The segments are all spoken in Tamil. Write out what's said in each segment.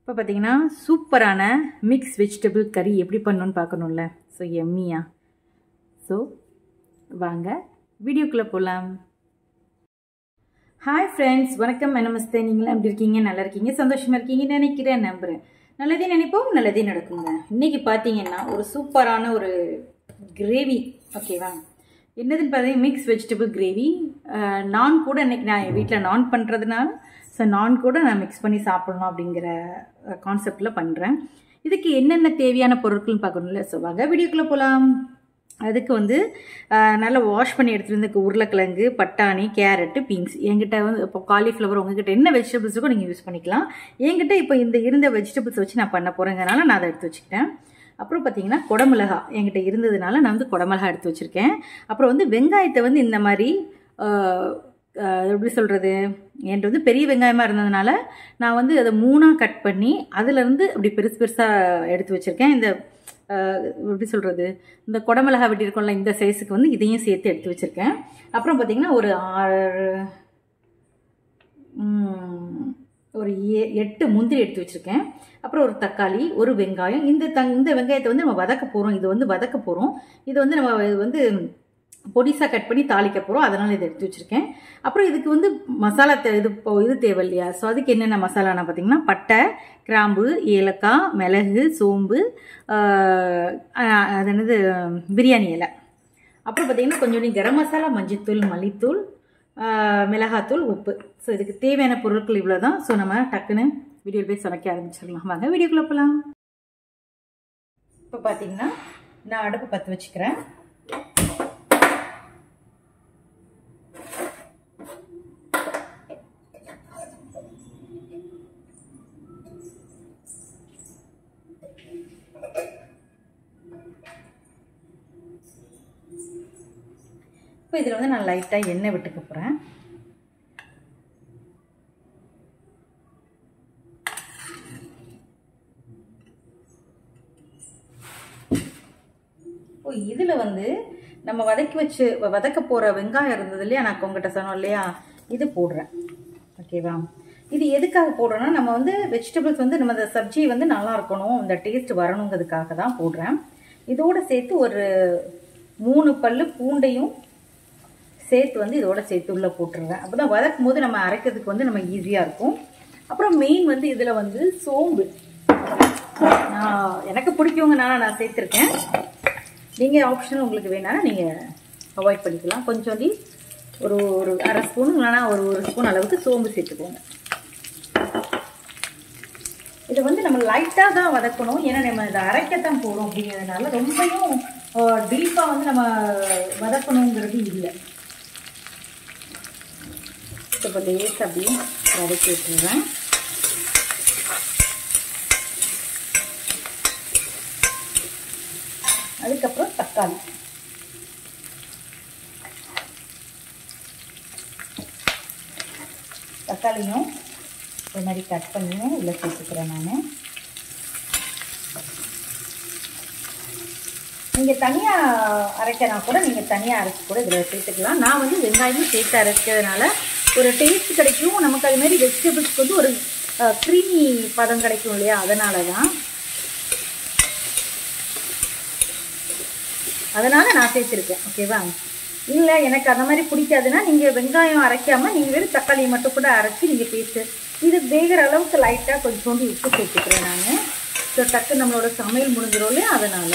இப்போ பார்த்தீங்கன்னா சூப்பரான மிக்ஸ் வெஜிடபிள் கறி எப்படி பண்ணணும்னு பார்க்கணும்ல ஸோ எம்மியா ஸோ வாங்க வீடியோக்குள்ளே போகலாம் ஹாய் ஃப்ரெண்ட்ஸ் வணக்கம் நமஸ்தே நீங்களாம் எப்படி இருக்கீங்க நல்லா இருக்கீங்க சந்தோஷமாக இருக்கீங்கன்னு நினைக்கிறேன் நம்புகிறேன் நல்லதே நினைப்போம் நல்லதே நடக்குங்க இன்றைக்கி பார்த்தீங்கன்னா ஒரு சூப்பரான ஒரு கிரேவி ஓகேவா என்னதுன்னு பார்த்தீங்கன்னா மிக்ஸ் வெஜிடபிள் கிரேவி நான் கூட இன்னைக்கு நான் என் வீட்டில் நான் பண்ணுறதுனால ஸோ நான் கூட நான் மிக்ஸ் பண்ணி சாப்பிடணும் அப்படிங்கிற கான்செப்டில் பண்ணுறேன் இதுக்கு என்னென்ன தேவையான பொருட்கள்னு பார்க்கணும்ல ஸோ வாங்க வீடியோக்குள்ளே போகலாம் அதுக்கு வந்து நல்லா வாஷ் பண்ணி எடுத்துகிட்டு வந்து உருளைக்கிழங்கு பட்டாணி கேரட்டு பீன்ஸ் என்கிட்ட வந்து இப்போ காலிஃப்ளவர் உங்ககிட்ட என்ன வெஜிடபிள்ஸ் இருக்கோ நீங்கள் யூஸ் பண்ணிக்கலாம் என்கிட்ட இப்போ இந்த இருந்த வெஜிடபிள்ஸ் வச்சு நான் பண்ண போகிறேங்கிறனால நான் அதை எடுத்து வச்சுக்கிட்டேன் அப்புறம் பார்த்தீங்கன்னா குடமிளகா என்கிட்ட இருந்ததுனால நான் வந்து குடமிளகா எடுத்து வச்சுருக்கேன் அப்புறம் வந்து வெங்காயத்தை வந்து இந்த மாதிரி எப்படி சொல்கிறது என்கிட்ட வந்து பெரிய வெங்காயமாக இருந்ததுனால நான் வந்து அதை மூணாக கட் பண்ணி அதுலேருந்து அப்படி பெருசு பெருசாக எடுத்து வச்சுருக்கேன் இந்த எப்படி சொல்கிறது இந்த குடமிளகா வெட்டி இருக்கோம்ல இந்த சைஸுக்கு வந்து இதையும் சேர்த்து எடுத்து வச்சுருக்கேன் அப்புறம் பார்த்திங்கன்னா ஒரு ஆறு ஒரு ஏ எட்டு முந்திரி எடுத்து வச்சுருக்கேன் அப்புறம் ஒரு தக்காளி ஒரு வெங்காயம் இந்த தங் இந்த வெங்காயத்தை வந்து நம்ம வதக்க போகிறோம் இது வந்து வதக்க போகிறோம் இது வந்து நம்ம வந்து பொடிசாக கட் பண்ணி தாளிக்க போகிறோம் அதனால் இதை எடுத்து வச்சுருக்கேன் அப்புறம் இதுக்கு வந்து மசாலா தே இது இது தேவை இல்லையா ஸோ அதுக்கு என்னென்ன மசாலானா பார்த்தீங்கன்னா பட்டை கிராம்பு ஏலக்காய் மிளகு சோம்பு அது என்னது பிரியாணி இலை அப்புறம் பார்த்தீங்கன்னா கொஞ்சம் கரம் மசாலா மஞ்சத்தூள் மல்லித்தூள் மிளகாத்தூள் உப்பு ஸோ இதுக்கு தேவையான பொருட்கள் இவ்வளோ தான் ஸோ நம்ம டக்குன்னு வீடியோ போய் சமைக்க ஆரம்பிச்சிடலாம் வாங்க வீடியோக்குள்ளே போகலாம் இப்போ பார்த்தீங்கன்னா நான் அடுப்பு பற்ற வச்சுக்கிறேன் இப்போ இதில் வந்து நான் லைட்டாக எண்ணெய் விட்டுக்க போகிறேன் ஓ இதில் வந்து நம்ம வதக்கி வச்சு வதக்க போகிற வெங்காயம் இருந்தது இல்லையா நான் உங்ககிட்ட சொன்னோம் இல்லையா இது போடுறேன் ஓகேவா இது எதுக்காக போடுறோன்னா நம்ம வந்து வெஜிடபிள்ஸ் வந்து நம்ம இந்த சப்ஜி வந்து நல்லா இருக்கணும் இந்த டேஸ்ட் வரணுங்கிறதுக்காக தான் போடுறேன் இதோடு சேர்த்து ஒரு மூணு பல்லு பூண்டையும் சேர்த்து வந்து இதோட சேர்த்து உள்ளே போட்டுருவேன் அப்போ தான் வதக்கும் போது நம்ம அரைக்கிறதுக்கு வந்து நம்ம ஈஸியாக இருக்கும் அப்புறம் மெயின் வந்து இதில் வந்து சோம்பு நான் எனக்கு பிடிக்குங்கனால நான் சேர்த்துருக்கேன் நீங்கள் ஆப்ஷனல் உங்களுக்கு வேணாலும் நீங்கள் அவாய்ட் பண்ணிக்கலாம் கொஞ்சோண்டி ஒரு ஒரு அரை ஸ்பூன் இல்லைனா ஒரு ஒரு ஸ்பூன் அளவுக்கு சோம்பு சேர்த்துக்கோங்க இதை வந்து நம்ம லைட்டாக தான் வதக்கணும் ஏன்னா நம்ம இதை அரைக்கத்தான் போகிறோம் அப்படிங்கிறதுனால ரொம்பவும் டீப்பாக வந்து நம்ம வதக்கணுங்கிறது இல்லை இப்போ லேஸ் அப்படியே வதக்கி விட்டுருவேன் அதுக்கப்புறம் தக்காளி தக்காளியும் இது மாதிரி கட் பண்ணியும் உள்ள சேர்த்துக்கிறேன் நான் நீங்கள் தனியாக அரைக்கிறனா கூட நீங்கள் தனியாக அரைச்சி கூட இதில் சேர்த்துக்கலாம் நான் வந்து வெங்காயமும் சேர்த்து அரைக்கிறதுனால ஒரு டேஸ்ட் கிடைக்கும் நமக்கு அது மாதிரி வெஜிடபிள்ஸ்க்கு வந்து ஒரு க்ரீமி பதம் கிடைக்கும் இல்லையா அதனால தான் அதனால் நான் சேர்த்துருக்கேன் ஓகேவா இல்லை எனக்கு அந்த மாதிரி பிடிக்காதுன்னா நீங்கள் வெங்காயம் அரைக்காமல் நீங்கள் வெறும் தக்காளியை மட்டும் கூட அரைச்சி நீங்கள் பேஸ்ட்டு இது வேகிற அளவுக்கு லைட்டாக கொஞ்சோண்டு உப்பு சேர்த்துக்கிறேன் நான் ஸோ டக்கு நம்மளோட சமையல் முடிஞ்சிடும் இல்லையா அதனால்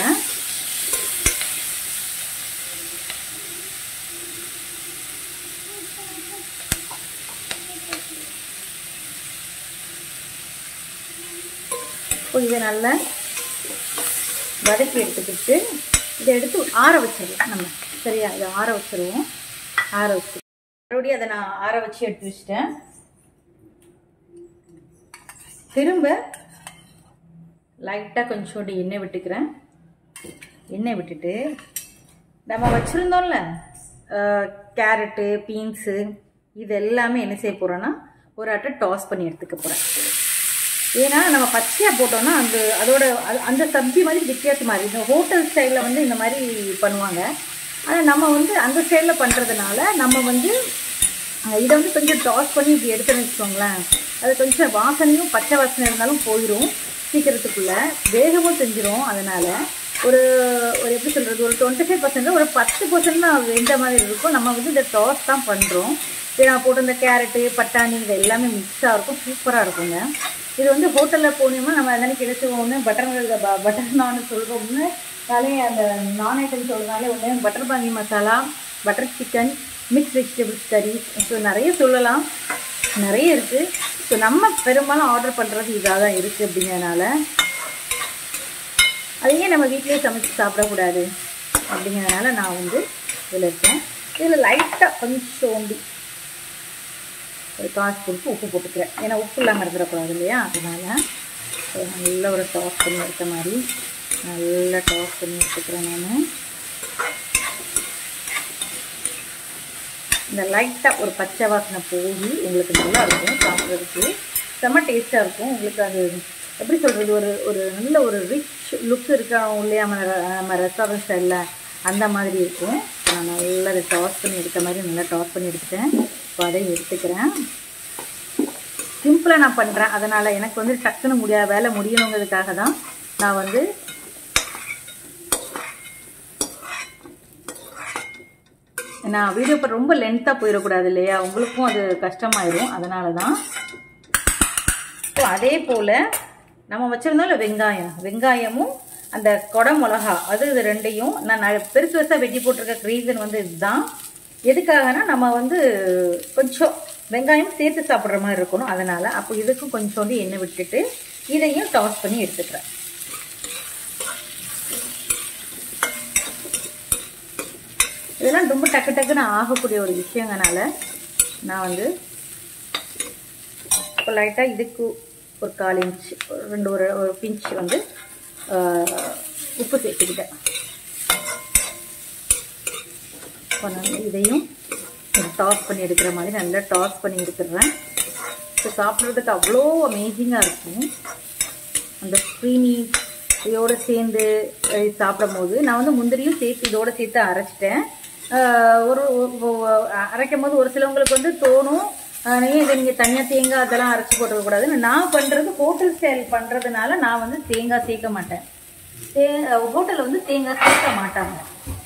இப்போ இதை நல்லா வதக்கி எடுத்துக்கிட்டு இதை எடுத்து ஆற வச்சிடலாம் நம்ம சரியா இதை ஆற வச்சிருவோம் ஆற வச்சு மறுபடியும் அதை நான் ஆற வச்சு எடுத்து வச்சிட்டேன் திரும்ப லைட்டாக கொஞ்சோண்டு எண்ணெய் விட்டுக்கிறேன் எண்ணெய் விட்டுட்டு நம்ம வச்சுருந்தோம்ல கேரட்டு பீன்ஸு இது எல்லாமே என்ன செய்ய போகிறோன்னா ஒரு அட்டை டாஸ் பண்ணி எடுத்துக்க போகிறேன் ஏன்னா நம்ம பச்சையாக போட்டோம்னா அந்த அதோட அந்த சப்ஜி மாதிரி வித்தியாசமாக இருக்குது இந்த ஹோட்டல் ஸ்டைலில் வந்து இந்த மாதிரி பண்ணுவாங்க ஆனால் நம்ம வந்து அந்த ஸ்டைலில் பண்ணுறதுனால நம்ம வந்து அஹ் இதை வந்து கொஞ்சம் டாஸ் பண்ணி இப்படி எடுத்துன்னு வச்சுக்கோங்களேன் அது கொஞ்சம் வாசனையும் பச்சை வாசனை இருந்தாலும் போயிடும் சீக்கிரத்துக்குள்ளே வேகமும் செஞ்சிரும் அதனால் ஒரு ஒரு எப்படி சொல்கிறது ஒரு டுவெண்ட்டி ஃபைவ் பர்சன்ட் ஒரு பத்து பர்சன்ட் தான் வெந்த மாதிரி இருக்கும் நம்ம வந்து இந்த டாஸ் தான் பண்ணுறோம் இது நான் போட்டு இந்த கேரட்டு பட்டாணி இது எல்லாமே மிக்ஸாக இருக்கும் சூப்பராக இருக்குங்க இது வந்து ஹோட்டலில் போனோம்னா நம்ம அதனால கிடைச்சி ஒன்று பட்டர் பட்டர் நான் சொல்கிறோம்னு நாளே அந்த நான் ஐட்டம் சொல்கிறதுனால ஒன்று பட்டர் பாங்கி masala butter chicken mix vegetables கறி ஸோ நிறைய சொல்லலாம் நிறைய இருக்குது ஸோ நம்ம பெரும்பாலும் ஆர்டர் பண்ணுறது இதாக தான் இருக்குது அப்படிங்கிறதுனால அதையே நம்ம வீட்டிலேயே சமைச்சு சாப்பிடக்கூடாது அப்படிங்கிறதுனால நான் வந்து இதில் இருக்கேன் இதில் லைட்டாக கொஞ்சோண்டி ஒரு காசு கொடுத்து உப்பு போட்டுக்கிறேன் ஏன்னா உப்பு இல்லாமல் இருந்துடக்கூடாது இல்லையா அதனால ஸோ நல்ல ஒரு டாஸ் பண்ணி எடுத்த மாதிரி நல்லா டாஸ் பண்ணி எடுத்துக்கிறேன் நான் இந்த லைட்டாக ஒரு பச்சை வாசனை போய் உங்களுக்கு நல்லா இருக்கும் சாப்பிட்றதுக்கு செம்ம டேஸ்ட்டாக இருக்கும் உங்களுக்கு அது எப்படி சொல்கிறது ஒரு ஒரு நல்ல ஒரு ரிச் லுக் இருக்கணும் இல்லையா நம்ம ர- நம்ம ரெஸ்டாரண்ட் ஸ்டைலில் அந்த மாதிரி இருக்கும் நான் நல்லா அதை டாஸ் பண்ணி எடுத்த மாதிரி நல்லா டாஸ் பண்ணி எடுத்துட்டேன் இப்போ அதை எடுத்துக்கிறேன் சிம்பிளாக நான் பண்ணுறேன் அதனால் எனக்கு வந்து டக்குன்னு முடியா வேலை முடியணுங்கிறதுக்காக தான் நான் வந்து நான் வீடியோ இப்போ ரொம்ப லென்த்தாக போயிடக்கூடாது இல்லையா உங்களுக்கும் அது கஷ்டமாயிரும் அதனால தான் ஸோ அதே போல் நம்ம வச்சுருந்தோம்ல வெங்காயம் வெங்காயமும் அந்த கொடை மிளகா அது இது ரெண்டையும் நான் ந- பெருசு பெருசாக வெட்டி போட்டிருக்க ரீசன் வந்து இதுதான் எதுக்காகனா நம்ம வந்து கொஞ்சம் வெங்காயம் சேர்த்து சாப்பிட்ற மாதிரி இருக்கணும் அதனால் அப்போ இதுக்கும் கொஞ்சோண்டு எண்ணெய் விட்டுட்டு இதையும் டாஸ் பண்ணி எடுத்துக்கிறேன் இதெல்லாம் ரொம்ப டக்கு டக்குன்னு ஆகக்கூடிய ஒரு விஷயங்கனால நான் வந்து இப்போ லைட்டாக இதுக்கு ஒரு கால் இன்ச் ஒரு ரெண்டு ஒரு ஒரு பிஞ்ச் வந்து ஆஹ், உப்பு சேர்த்துக்கிட்டேன் இப்போ நான் இதையும் டாஸ் பண்ணி எடுக்கிற மாதிரி நல்லா டாஸ் பண்ணி எடுத்துடுறேன் ஸோ சாப்பிட்றதுக்கு அவ்வளோ அமேசிங்காக இருக்கும் அந்த ஸ்க்ரீனி இதோட சேர்ந்து அஹ், சாப்பிடும் போது நான் வந்து முந்திரியும் சேர்த்து இதோட சேர்த்து அரைச்சிட்டேன் ஆஹ், ஒரு ஒ- ஒ- அரைக்கும் போது ஒரு சிலவங்களுக்கு வந்து தோணும் ஆஹ், ஏன் இதை நீங்கள் தனியாக தேங்காய் அதெல்லாம் அரைச்சி போட்டுக்கூடாதுன்னு நான் பண்ணுறது ஹோட்டல் ஸ்டைல் பண்ணுறதுனால நான் வந்து தேங்காய் சேர்க்க மாட்டேன் தே ஹோட்டலில் வந்து தேங்காய் சேர்க்க மாட்டாங்க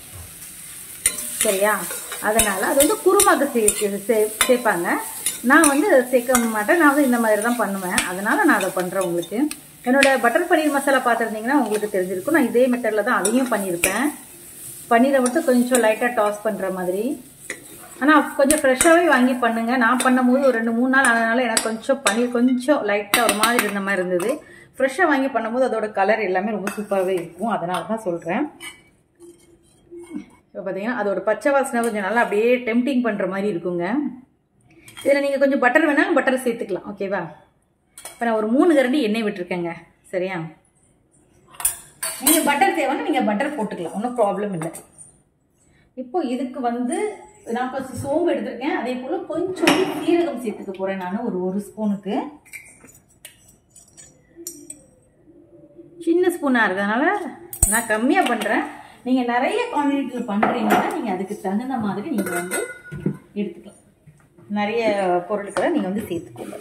சரியா அதனால் அது வந்து குருமாக்கு சே சே- சே- சேர்ப்பாங்க நான் வந்து அதை சேர்க்க மாட்டேன் நான் வந்து இந்த மாதிரி தான் பண்ணுவேன் அதனால் நான் அதை பண்ணுறேன் உங்களுக்கு என்னோட பட்டர் பன்னீர் மசாலா பார்த்துருந்தீங்கன்னா உங்களுக்கு தெரிஞ்சிருக்கும் நான் இதே மெத்தடில் தான் அதையும் பண்ணியிருப்பேன் பன்னீரை மட்டும் கொஞ்சம் லைட்டாக டாஸ் பண்ணுற மாதிரி ஆனால் கொஞ்சம் ஃப்ரெஷ்ஷாகவே வாங்கி பண்ணுங்க நான் பண்ணும்போது ஒரு ரெண்டு மூணு நாள் அதனால எனக்கு கொஞ்சம் பன்னீர் கொஞ்சம் லைட்டாக ஒரு மாதிரி இருந்த மாதிரி இருந்தது ஃப்ரெஷ்ஷாக வாங்கி பண்ணும்போது அதோட கலர் எல்லாமே ரொம்ப சூப்பராகவே இருக்கும் அதனால தான் சொல்கிறேன் இப்போ பார்த்தீங்கன்னா அதோட பச்சை வாசனை கொஞ்சம் நல்லா அப்படியே டெம்டிங் பண்ணுற மாதிரி இருக்குங்க இதில் நீங்கள் கொஞ்சம் பட்டர் வேணாலும் பட்டர் சேர்த்துக்கலாம் ஓகேவா இப்போ நான் ஒரு மூணு கரண்டி எண்ணெய் விட்டுருக்கேங்க சரியா நீங்கள் பட்டர் தேவைன்னா நீங்கள் பட்டர் போட்டுக்கலாம் ஒன்றும் ப்ராப்ளம் இல்லை இப்போ இதுக்கு வந்து நான் ஃபஸ்ட் சோம்பு எடுத்திருக்கேன் அதே போல் கொஞ்சம் சீரகம் சேர்த்துக்க போகிறேன் நான் ஒரு ஒரு ஸ்பூனுக்கு சின்ன ஸ்பூனாக இருக்கிறதுனால நான் கம்மியாக பண்ணுறேன் நீங்கள் நிறைய குவான்டிட்டியில் பண்ணுறீங்கன்னா நீங்கள் அதுக்கு தகுந்த மாதிரி நீங்கள் வந்து எடுத்துக்கலாம் நிறைய பொருட்களை நீங்கள் வந்து சேர்த்துக்கோங்க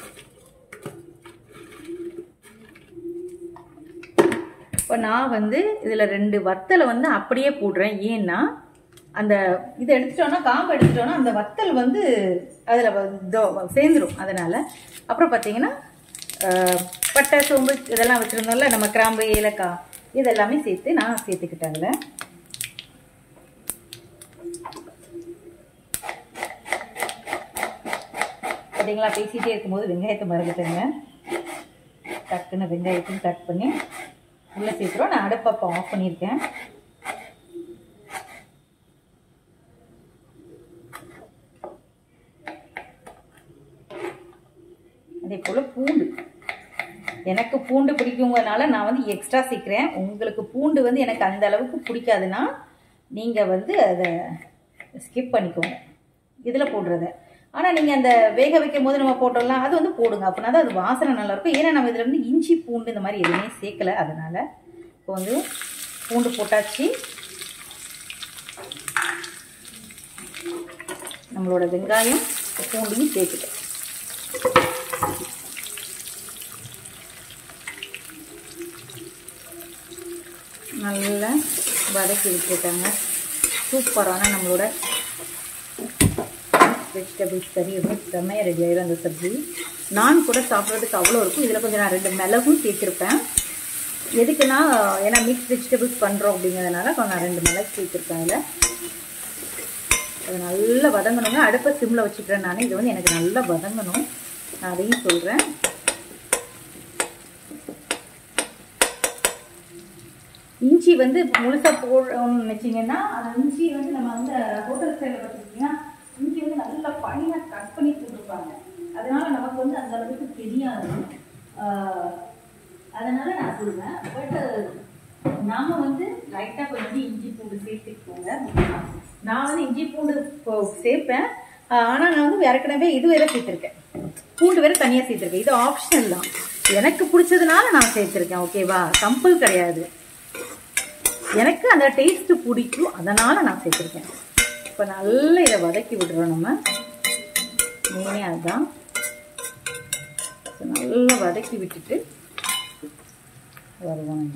இப்போ நான் வந்து இதில் ரெண்டு வத்தலை வந்து அப்படியே போடுறேன் ஏன்னா அந்த இதை எடுத்துட்டோன்னா காம்பு எடுத்துட்டோன்னா அந்த வத்தல் வந்து அதில் சேர்ந்துடும் அதனால் அப்புறம் பார்த்தீங்கன்னா அஹ், பட்டை சோம்பு இதெல்லாம் வச்சுருந்தோம்ல நம்ம கிராம்பு ஏலக்காய் இதெல்லாமே சேர்த்து நான் சேர்த்துக்கிட்டேன் அதில் பார்த்தீங்களா பேசிகிட்டே இருக்கும்போது வெங்காயத்தை மறந்துட்டேங்க டக்குன்னு வெங்காயத்தையும் கட் பண்ணி உள்ளே சேர்த்துறோம் நான் அடுப்பை அப்போ ஆஃப் பண்ணியிருக்கேன் அதே போல் பூண்டு எனக்கு பூண்டு பிடிக்குங்கிறனால நான் வந்து எக்ஸ்ட்ரா சேர்க்குறேன் உங்களுக்கு பூண்டு வந்து எனக்கு அந்த அளவுக்கு பிடிக்காதுன்னா நீங்கள் வந்து அதை ஸ்கிப் பண்ணிக்கோங்க இதில் போடுறத ஆனால் நீங்கள் அந்த வேக வைக்கும் போது நம்ம போட்டோம்ல அது வந்து போடுங்க அப்படின்னா தான் அது வாசனை நல்லாயிருக்கும் ஏன்னா நம்ம இதில் வந்து இஞ்சி பூண்டு இந்த மாதிரி எதுவுமே சேர்க்கலை அதனால் இப்போ வந்து பூண்டு போட்டாச்சு நம்மளோட வெங்காயம் பூண்டையும் சேர்த்துட்டேன் நல்லா வதக்கி விட்டுட்டாங்க சூப்பரான நம்மளோட வெஜிடபிள்ஸ் கறி வந்து செம்மையாக ரெடி ஆயிடும் அந்த சப்ஜி நான் கூட சாப்பிட்றதுக்கு அவ்வளோ இருக்கும் இதில் கொஞ்சம் நான் ரெண்டு மிளகும் சேர்த்துருப்பேன் எதுக்குன்னா ஏன்னா மிக்ஸ் வெஜிடபிள்ஸ் பண்ணுறோம் அப்படிங்கிறதுனால கொஞ்சம் நான் ரெண்டு மிளகு சேர்த்துருப்பேன் அதில் அது நல்லா வதங்கணுங்க அடுப்பை சிம்மில் வச்சுக்கிறேன் நான் இது வந்து எனக்கு நல்லா வதங்கணும் நான் அதையும் சொல்கிறேன் இஞ்சி வந்து முழுசாக போடணும்னு நினச்சிங்கன்னா அந்த இஞ்சி வந்து நம்ம வந்து ஹோட்டல் ஸ்டைலில் பார்த்துக்கிட்டிங்கன்னா இஞ்சி வந்து நல்லா பனியாக கட் பண்ணி போட்டுருப்பாங்க அதனால நமக்கு வந்து அந்த அளவுக்கு தெரியாது அதனால நான் சொல்லுவேன் பட் நாம வந்து லைட்டாக கொஞ்சம் இஞ்சி பூண்டு சேர்த்துக்கோங்க நான் வந்து இஞ்சி பூண்டு சேர்ப்பேன் ஆனால் நான் வந்து ஏற்கனவே இது வேற சேர்த்துருக்கேன் பூண்டு வேற தனியாக சேர்த்துருக்கேன் இது ஆப்ஷனல் தான் எனக்கு பிடிச்சதுனால நான் சேர்த்துருக்கேன் ஓகேவா கம்பல் கிடையாது எனக்கு அந்த டேஸ்ட் பிடிக்கும் அதனால நான் சேர்த்துருக்கேன் இப்போ நல்லா இதை வதக்கி விடுறோம் நம்ம மெயினே அதுதான் நல்லா வதக்கி விட்டுட்டு வருவாங்க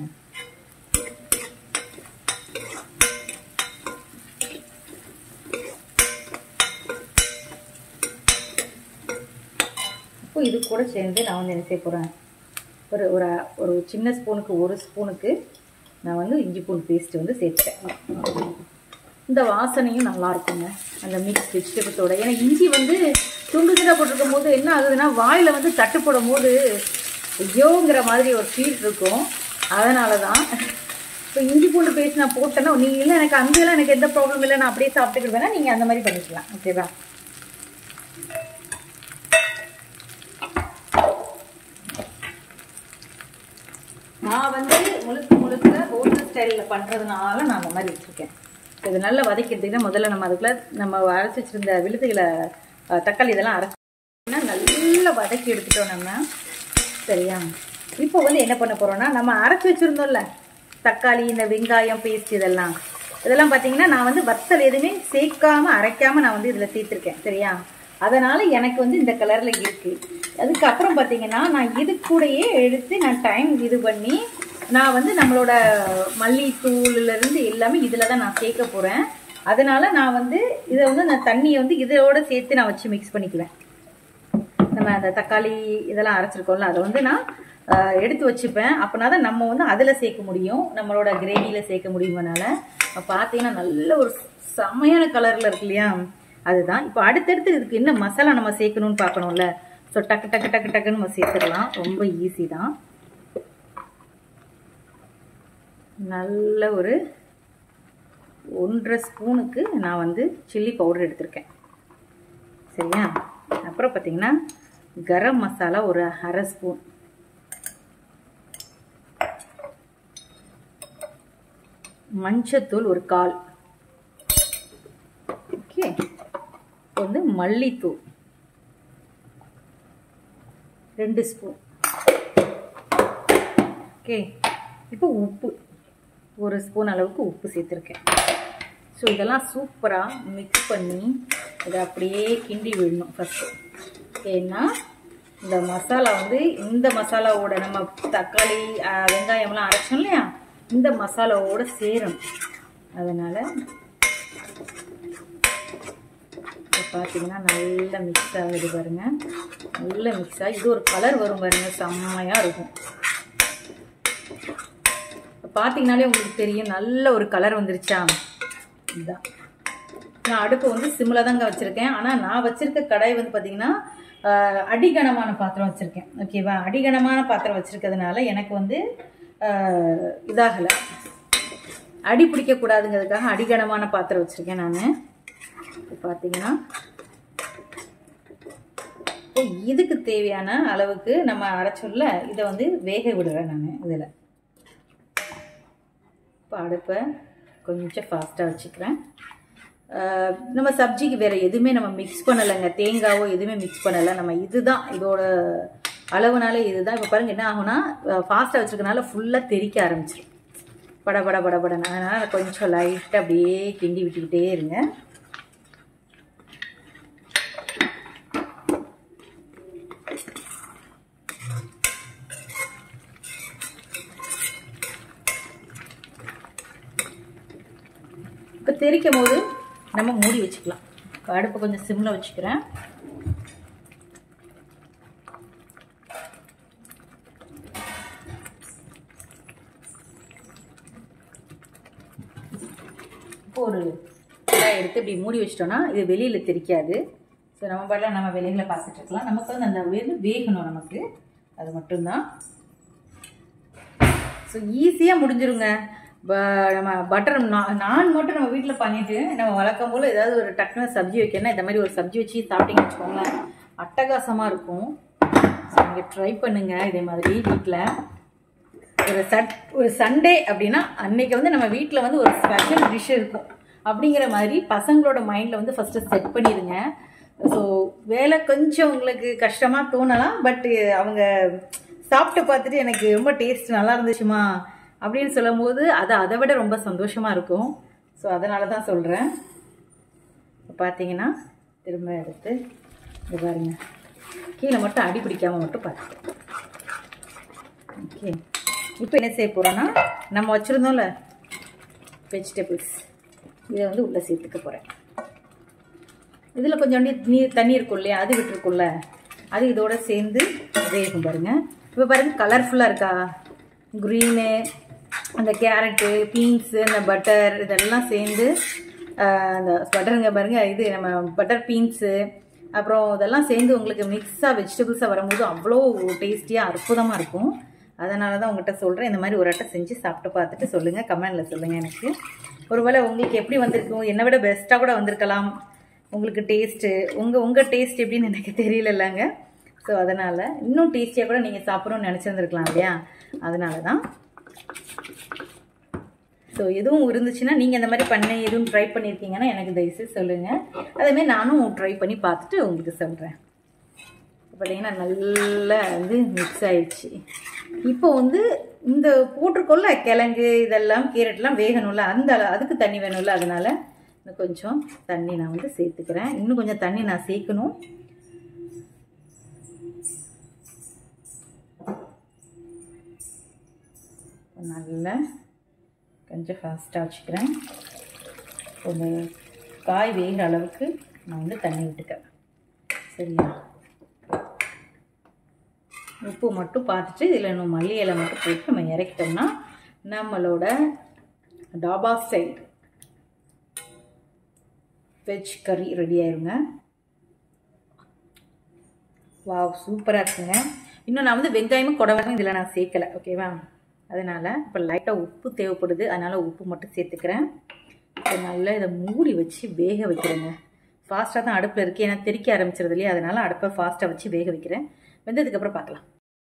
இப்போ இது கூட சேர்ந்து நான் வந்து என்ன செய்ய போகிறேன் ஒரு ஒரு ஒரு சின்ன ஸ்பூனுக்கு ஒரு ஸ்பூனுக்கு நான் வந்து இஞ்சி பூண்டு பேஸ்ட் வந்து சேர்த்துட்டேன் இந்த வாசனையும் நல்லா இருக்குங்க அந்த மிக்ஸ் வெஜிடபிள்ஸோட ஏன்னா இஞ்சி வந்து துண்டு துண்டாக போட்டிருக்கும் போது என்ன ஆகுதுன்னா வாயில் வந்து தட்டுப்படும் போது ஐயோங்கிற மாதிரி ஒரு ஃபீல் இருக்கும் அதனால தான் இப்போ இஞ்சி பூண்டு பேஸ்ட் நான் போட்டேன்னா நீங்கள் இல்லை எனக்கு அங்கெல்லாம் எனக்கு எந்த ப்ராப்ளம் இல்லை நான் அப்படியே சாப்பிட்டுக்கிடுவேன்னா நீங்கள் அந்த மாதிரி பண்ணிக்கலாம் ஓகேவா நான் வந்து முழுக்க முழுக்க ஹோட்டல் ஸ்டைலில் பண்ணுறதுனால நான் அந்த மாதிரி வச்சுருக்கேன் இது நல்லா வதக்கிட்டீங்கன்னா முதல்ல நம்ம அதுக்குள்ள நம்ம அரைச்சி வச்சிருந்த விழுதுகளை தக்காளி இதெல்லாம் அரைச்சினா நல்லா வதக்கி எடுத்துட்டோம் நம்ம சரியா இப்போ வந்து என்ன பண்ண போகிறோம்னா நம்ம அரைச்சி வச்சுருந்தோம்ல தக்காளி இந்த வெங்காயம் பேஸ்ட் இதெல்லாம் இதெல்லாம் பார்த்தீங்கன்னா நான் வந்து வத்தல் எதுவுமே சேர்க்காம அரைக்காம நான் வந்து இதில் சேர்த்துருக்கேன் சரியா அதனால எனக்கு வந்து இந்த கலர்ல இருக்கு அதுக்கப்புறம் பார்த்தீங்கன்னா நான் இது கூடயே எடுத்து நான் டைம் இது பண்ணி நான் வந்து நம்மளோட மல்லித்தூள்ல இருந்து எல்லாமே இதில் தான் நான் சேர்க்க போறேன் அதனால நான் வந்து இதை வந்து நான் தண்ணியை வந்து இதோட சேர்த்து நான் வச்சு மிக்ஸ் பண்ணிக்குவேன் நம்ம அந்த தக்காளி இதெல்லாம் அரைச்சிருக்கோம்ல அதை வந்து நான் எடுத்து வச்சுப்பேன் அப்படின்னா தான் நம்ம வந்து அதில் சேர்க்க முடியும் நம்மளோட கிரேவியில் சேர்க்க முடியுமனால இப்போ பார்த்தீங்கன்னா நல்ல ஒரு செமையான கலரில் இருக்கு இல்லையா அதுதான் இப்போ அடுத்தடுத்து இதுக்கு என்ன மசாலா நம்ம சேர்க்கணும்னு பார்க்கணும்ல ஸோ டக்கு டக்கு டக்கு டக்குன்னு நம்ம சேர்த்துக்கலாம் ரொம்ப ஈஸி தான் நல்ல ஒரு ஒன்றரை ஸ்பூனுக்கு நான் வந்து சில்லி பவுடர் எடுத்திருக்கேன் சரியா அப்புறம் பார்த்தீங்கன்னா கரம் மசாலா ஒரு அரை ஸ்பூன் மஞ்சத்தூள் ஒரு கால் ஓகே வந்து மல்லித்தூள் ரெண்டு ஸ்பூன் ஓகே இப்போ உப்பு ஒரு ஸ்பூன் அளவுக்கு உப்பு சேர்த்துருக்கேன் ஸோ இதெல்லாம் சூப்பராக மிக்ஸ் பண்ணி இதை அப்படியே கிண்டி விடணும் ஃபஸ்ட்டு ஏன்னா இந்த மசாலா வந்து இந்த மசாலாவோட நம்ம தக்காளி வெங்காயம்லாம் அரைச்சோம் இல்லையா இந்த மசாலாவோட சேரணும் அதனால் பார்த்தீங்கன்னா நல்லா மிக்ஸ் ஆகுது பாருங்க நல்லா மிக்ஸ் ஆகி இது ஒரு கலர் வரும் பாருங்க செம்மையாக இருக்கும் பார்த்தீங்கனாலே உங்களுக்கு தெரியும் நல்ல ஒரு கலர் வந்துருச்சா இதுதான் நான் அடுப்பு வந்து சிம்மில் தாங்க வச்சுருக்கேன் ஆனால் நான் வச்சுருக்க கடாய் வந்து பார்த்தீங்கன்னா அடிகனமான பாத்திரம் வச்சுருக்கேன் ஓகேவா அடிகனமான பாத்திரம் வச்சுருக்கிறதுனால எனக்கு வந்து இதாகலை அடி பிடிக்கக்கூடாதுங்கிறதுக்காக அடிகனமான பாத்திரம் வச்சுருக்கேன் நான் இப்போ பார்த்தீங்கன்னா இதுக்கு தேவையான அளவுக்கு நம்ம அரைச்சொல்ல இதை வந்து வேக விடுறேன் நான் இதில் இப்போ அடுப்பை கொஞ்சம் ஃபாஸ்ட்டாக வச்சுக்கிறேன் நம்ம சப்ஜிக்கு வேறு எதுவுமே நம்ம மிக்ஸ் பண்ணலைங்க தேங்காவோ எதுவுமே மிக்ஸ் பண்ணலை நம்ம இதுதான் இதோட அளவுனாலே இதுதான் இப்போ பாருங்கள் என்ன ஆகும்னா ஃபாஸ்ட்டாக வச்சுருக்கனால ஃபுல்லாக தெறிக்க ஆரம்பிச்சிடும் பட பட பட படன்னு அதனால் கொஞ்சம் லைட்டாக அப்படியே கிண்டி விட்டுக்கிட்டே இருங்க இப்போ தெரிக்கும் போது நம்ம மூடி வச்சுக்கலாம் இப்போ அடுப்பை கொஞ்சம் சிம்மில் வச்சுக்கிறேன் இப்போ ஒரு கடாய் எடுத்து இப்படி மூடி வச்சிட்டோம்னா இது வெளியில் தெரிக்காது ஸோ நம்ம பாட்டில் நம்ம வெளியில் பார்த்துட்டு இருக்கலாம் நமக்கு வந்து அந்த வந்து வேகணும் நமக்கு அது மட்டும்தான் ஸோ ஈஸியாக முடிஞ்சிருங்க ப நம்ம பட்டர் நான் மட்டும் நம்ம வீட்டில் பண்ணிவிட்டு நம்ம வழக்கம் போல் ஏதாவது ஒரு டக்குனு சப்ஜி வைக்கணும்னா இந்த மாதிரி ஒரு சப்ஜி வச்சு சாப்பிட்டீங்கன்னு வச்சுக்கோங்களேன் அட்டகாசமாக இருக்கும் ஸோ நீங்கள் ட்ரை பண்ணுங்கள் இதே மாதிரி வீட்டில் ஒரு சட் ஒரு சண்டே அப்படின்னா அன்னைக்கு வந்து நம்ம வீட்டில் வந்து ஒரு ஸ்பெஷல் டிஷ் இருக்கும் அப்படிங்கிற மாதிரி பசங்களோட மைண்டில் வந்து ஃபஸ்ட்டு செட் பண்ணிடுங்க ஸோ வேலை கொஞ்சம் உங்களுக்கு கஷ்டமாக தோணலாம் பட் அவங்க சாப்பிட்டு பார்த்துட்டு எனக்கு ரொம்ப டேஸ்ட் நல்லா இருந்துச்சுமா அப்படின்னு சொல்லும்போது அது அதை விட ரொம்ப சந்தோஷமாக இருக்கும் ஸோ அதனால தான் சொல்கிறேன் இப்போ பார்த்தீங்கன்னா திரும்ப எடுத்து இது பாருங்க கீழே மட்டும் அடி பிடிக்காமல் மட்டும் பார்த்துட்டு ஓகே இப்போ என்ன செய்ய போகிறோன்னா நம்ம வச்சுருந்தோம்ல வெஜிடபிள்ஸ் இதை வந்து உள்ளே சேர்த்துக்க போகிறேன் இதில் கொஞ்சோண்டி நீர் தண்ணி இருக்கும் இல்லையா அது விட்டுருக்கும்ல அது இதோட சேர்ந்து வேகும் பாருங்க இப்போ பாருங்க கலர்ஃபுல்லாக இருக்கா க்ரீனு அந்த கேரட்டு பீன்ஸு அந்த பட்டர் இதெல்லாம் சேர்ந்து அந்த பட்டருங்க பாருங்க இது நம்ம பட்டர் பீன்ஸு அப்புறம் இதெல்லாம் சேர்ந்து உங்களுக்கு மிக்ஸாக வெஜிடபிள்ஸாக வரும்போது அவ்வளோ டேஸ்டியாக அற்புதமாக இருக்கும் அதனால தான் உங்கள்கிட்ட சொல்கிறேன் இந்த மாதிரி ஒரு அட்டை செஞ்சு சாப்பிட்டு பார்த்துட்டு சொல்லுங்கள் கமெண்டில் சொல்லுங்கள் எனக்கு ஒருவேளை உங்களுக்கு எப்படி வந்திருக்கும் என்னை விட பெஸ்ட்டாக கூட வந்திருக்கலாம் உங்களுக்கு டேஸ்ட்டு உங்கள் உங்கள் டேஸ்ட் எப்படின்னு எனக்கு தெரியலல்லங்க ஸோ அதனால் இன்னும் டேஸ்டியாக கூட நீங்கள் சாப்பிட்ணும்னு நினச்சிருந்துருக்கலாம் இல்லையா அதனால தான் ஸோ எதுவும் இருந்துச்சுன்னா நீங்கள் இந்த மாதிரி பண்ணி எதுவும் ட்ரை பண்ணியிருக்கீங்கன்னா எனக்கு தயவுசெய்து சொல்லுங்கள் அதேமாதிரி நானும் ட்ரை பண்ணி பார்த்துட்டு உங்களுக்கு சொல்கிறேன் பார்த்தீங்கன்னா நல்லா வந்து மிக்ஸ் ஆயிடுச்சு இப்போ வந்து இந்த போட்டிருக்கோல்ல கிழங்கு இதெல்லாம் கேரட்லாம் வேகணும்ல அந்த அதுக்கு தண்ணி வேணும்ல அதனால் இன்னும் கொஞ்சம் தண்ணி நான் வந்து சேர்த்துக்கிறேன் இன்னும் கொஞ்சம் தண்ணி நான் சேர்க்கணும் நல்லா கொஞ்சம் ஃபாஸ்ட்டாக வச்சுக்கிறேன் கொஞ்சம் காய் வேகிற அளவுக்கு நான் வந்து தண்ணி விட்டுக்கிறேன் சரியா உப்பு மட்டும் பார்த்துட்டு இதில் இன்னும் மல்லி இலை மட்டும் போட்டு நம்ம இறக்கிட்டோம்னா நம்மளோட டாபா ஸ்டைல் வெஜ் கறி ரெடி ஆயிருங்க வாவ் சூப்பராக இருக்குங்க இன்னும் நான் வந்து வெங்காயமும் குடவரையும் இதில் நான் சேர்க்கலை ஓகேவா அதனால் இப்போ லைட்டாக உப்பு தேவைப்படுது அதனால் உப்பு மட்டும் சேர்த்துக்கிறேன் இப்போ நல்லா இதை மூடி வச்சு வேக வைக்கிறேங்க ஃபாஸ்ட்டாக தான் அடுப்பில் இருக்குது ஏன்னா தெறிக்க ஆரம்பிச்சிருது இல்லையா அதனால் அடுப்பை ஃபாஸ்ட்டாக வச்சு வேக வைக்கிறேன் வெந்ததுக்கப்புறம் பார்க்கலாம்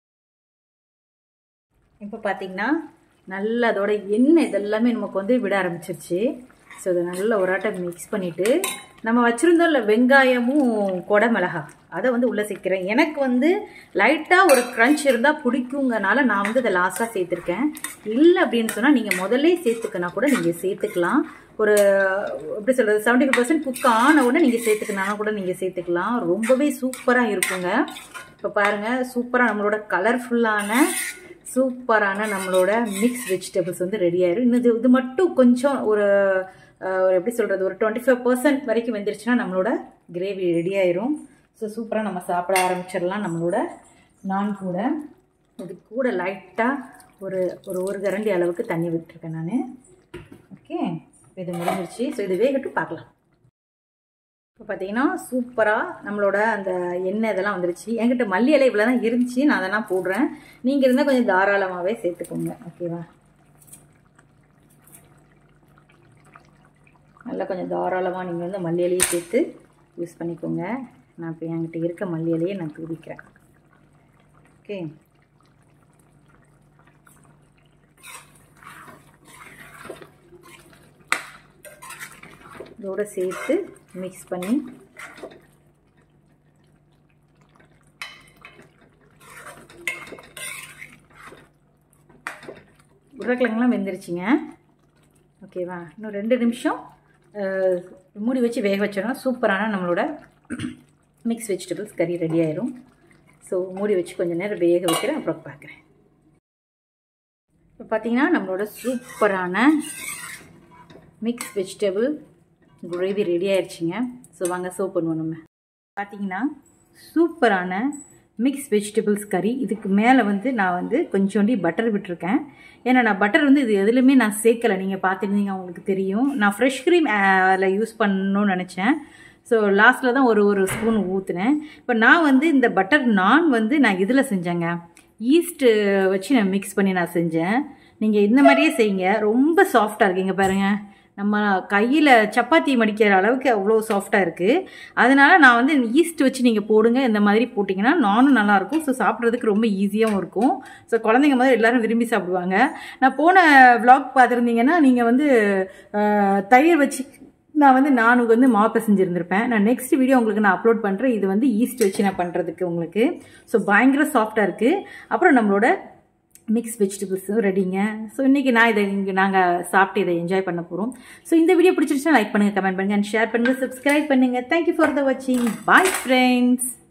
இப்போ பார்த்தீங்கன்னா நல்லா அதோட எண்ணெய் இதெல்லாமே நமக்கு வந்து விட ஆரம்பிச்சிருச்சு ஸோ இதை நல்லா ஒரு ஆட்டம் மிக்ஸ் பண்ணிவிட்டு நம்ம வச்சுருந்தோம்ல வெங்காயமும் கொடை மிளகா அதை வந்து உள்ளே சேர்க்கிறேன் எனக்கு வந்து லைட்டாக ஒரு க்ரன்ச் இருந்தால் பிடிக்குங்கனால நான் வந்து இதை லாஸ்ட்டாக சேர்த்துருக்கேன் இல்லை அப்படின்னு சொன்னால் நீங்கள் முதல்ல சேர்த்துக்கனா கூட நீங்கள் சேர்த்துக்கலாம் ஒரு எப்படி சொல்கிறது செவன்ட்டி ஃபைவ் பர்சன்ட் குக் ஆன உடனே நீங்கள் சேர்த்துக்கனாலும் கூட நீங்கள் சேர்த்துக்கலாம் ரொம்பவே சூப்பராக இருக்குங்க இப்போ பாருங்கள் சூப்பராக நம்மளோட கலர்ஃபுல்லான சூப்பரான நம்மளோட மிக்ஸ் வெஜிடபிள்ஸ் வந்து ரெடி ஆயிரும் இன்னும் இது இது மட்டும் கொஞ்சம் ஒரு ஒரு எப்படி சொல்கிறது ஒரு டுவெண்ட்டி ஃபைவ் பர்சன்ட் வரைக்கும் வெந்துருச்சுன்னா நம்மளோட கிரேவி ரெடி ஆயிரும் ஸோ சூப்பராக நம்ம சாப்பிட ஆரம்பிச்சிடலாம் நம்மளோட நான் கூட இது கூட லைட்டாக ஒரு ஒரு ஒரு கரண்டி அளவுக்கு தண்ணி விட்டுருக்கேன் நான் ஓகே இது முடிஞ்சிருச்சு ஸோ இது வேகட்டும் பார்க்கலாம் இப்போ பார்த்தீங்கன்னா சூப்பராக நம்மளோட அந்த எண்ணெய் இதெல்லாம் வந்துருச்சு என்கிட்ட மல்லி இலை இவ்வளோ தான் இருந்துச்சு நான் அதெல்லாம் போடுறேன் நீங்கள் இருந்தால் கொஞ்சம் தாராளமாகவே சேர்த்துக்கோங்க ஓகேவா நல்லா கொஞ்சம் தாராளமாக நீங்கள் வந்து மல்லி இலையை சேர்த்து யூஸ் பண்ணிக்கோங்க நான் இப்போ என்கிட்ட இருக்க மல்லி இலையை நான் தூவிக்கிறேன் ஓகே இதோடு சேர்த்து மிக்ஸ் பண்ணி உருளைக்கிழங்குலாம் வெந்துருச்சுங்க ஓகேவா இன்னும் ரெண்டு நிமிஷம் மூடி வச்சு வேக வச்சோன்னா சூப்பரான நம்மளோட மிக்ஸ் வெஜிடபிள்ஸ் கறி ரெடி ஆயிரும் ஸோ மூடி வச்சு கொஞ்சம் நேரம் வேக வைக்கிறேன் அப்புறம் பார்க்குறேன் இப்போ பார்த்தீங்கன்னா நம்மளோட சூப்பரான மிக்ஸ் வெஜிடபிள் கிரேவி ரெடி ஆயிடுச்சுங்க ஸோ வாங்க சர்வ் பண்ணுவோம் நம்ம பார்த்தீங்கன்னா சூப்பரான மிக்ஸ் வெஜிடபிள்ஸ் கறி இதுக்கு மேலே வந்து நான் வந்து கொஞ்சோண்டி பட்டர் விட்டுருக்கேன் ஏன்னா நான் பட்டர் வந்து இது எதுலையுமே நான் சேர்க்கலை நீங்கள் பார்த்துருந்தீங்க உங்களுக்கு தெரியும் நான் ஃப்ரெஷ் க்ரீம் அதில் யூஸ் பண்ணணும்னு நினச்சேன் ஸோ லாஸ்ட்டில் தான் ஒரு ஒரு ஸ்பூன் ஊற்றுனேன் இப்போ நான் வந்து இந்த பட்டர் நான் வந்து நான் இதில் செஞ்சேங்க ஈஸ்ட்டு வச்சு நான் மிக்ஸ் பண்ணி நான் செஞ்சேன் நீங்கள் இந்த மாதிரியே செய்யுங்க ரொம்ப சாஃப்டாக இருக்குங்க பாருங்கள் நம்ம கையில் சப்பாத்தி மடிக்கிற அளவுக்கு அவ்வளோ சாஃப்டாக இருக்குது அதனால் நான் வந்து ஈஸ்ட் வச்சு நீங்கள் போடுங்க இந்த மாதிரி போட்டிங்கன்னா நானும் நல்லாயிருக்கும் ஸோ சாப்பிட்றதுக்கு ரொம்ப ஈஸியாகவும் இருக்கும் ஸோ குழந்தைங்க மாதிரி எல்லோரும் விரும்பி சாப்பிடுவாங்க நான் போன விலாக் பார்த்துருந்தீங்கன்னா நீங்கள் வந்து தயிர் வச்சு நான் வந்து நானுக்கு வந்து மாப்பை செஞ்சுருந்துருப்பேன் நான் நெக்ஸ்ட் வீடியோ உங்களுக்கு நான் அப்லோட் பண்ணுறேன் இது வந்து ஈஸ்ட் வச்சு நான் பண்ணுறதுக்கு உங்களுக்கு ஸோ பயங்கர சாஃப்டாக இருக்குது அப்புறம் நம்மளோட மிக்ஸ் வெஜிடபிள்ஸும் ரெடிங்க ஸோ இன்றைக்கி நான் இதை இங்கே நாங்கள் சாப்பிட்டு இதை என்ஜாய் பண்ண போகிறோம் ஸோ இந்த வீடியோ பிடிச்சிருச்சுன்னா லைக் பண்ணுங்கள் கமெண்ட் பண்ணுங்கள் அண்ட் ஷேர் பண்ணுங்கள் சப்ஸ்கிரைப் பண்ணுங்கள் தேங்க்யூ ஃபார் த வாட்சிங் பாய் ஃப்ரெண்ட்ஸ்